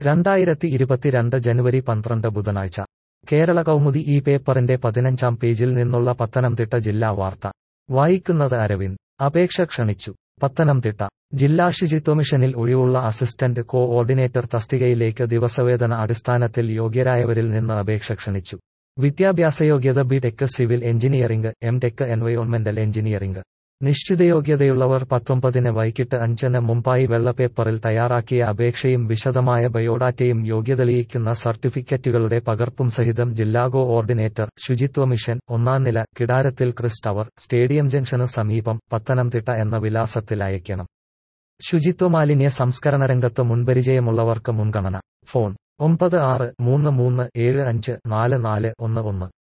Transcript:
രണ്ടായിരത്തി ഇരുപത്തിരണ്ട് ജനുവരി പന്ത്രണ്ട് ബുധനാഴ്ച കേരള കൗമുദി ഈ പേപ്പറിന്റെ പതിനഞ്ചാം പേജിൽ നിന്നുള്ള പത്തനംതിട്ട ജില്ലാ വാർത്ത വായിക്കുന്നത് അരവിന്ദ് അപേക്ഷ ക്ഷണിച്ചു പത്തനംതിട്ട ജില്ലാ ശുചിത്വ മിഷനിൽ ഒഴിവുള്ള അസിസ്റ്റന്റ് കോ ഓർഡിനേറ്റർ തസ്തികയിലേക്ക് ദിവസവേതന അടിസ്ഥാനത്തിൽ യോഗ്യരായവരിൽ നിന്ന് അപേക്ഷ ക്ഷണിച്ചു വിദ്യാഭ്യാസയോഗ്യത B tech civil engineering M tech എൻവയോൺമെന്റൽ എഞ്ചിനീയറിംഗ് നിശ്ചിതയോഗ്യതയുള്ളവർ പത്തൊമ്പതിന് വൈകിട്ട് അഞ്ചിന് മുമ്പായി വെള്ളപ്പേപ്പറിൽ തയ്യാറാക്കിയ അപേക്ഷയും വിശദമായ ബയോഡാറ്റയും യോഗ്യതെളിയിക്കുന്ന സർട്ടിഫിക്കറ്റുകളുടെ പകർപ്പും സഹിതം ജില്ലാ കോ ഓർഡിനേറ്റർ ശുചിത്വ മിഷൻ ഒന്നാം നില കിടാരത്തിൽ ക്രിസ് ടവർ സ്റ്റേഡിയം ജംഗ്ഷന് സമീപം പത്തനംതിട്ട എന്ന വിലാസത്തിൽ അയയ്ക്കണം ശുചിത്വ മാലിന്യ സംസ്കരണ രംഗത്ത് മുൻപരിചയമുള്ളവർക്ക് മുൻഗണന ഫോൺ ഒമ്പത് ആറ് മൂന്ന് മൂന്ന് ഏഴ് അഞ്ച് നാല് നാല് ഒന്ന് ഒന്ന്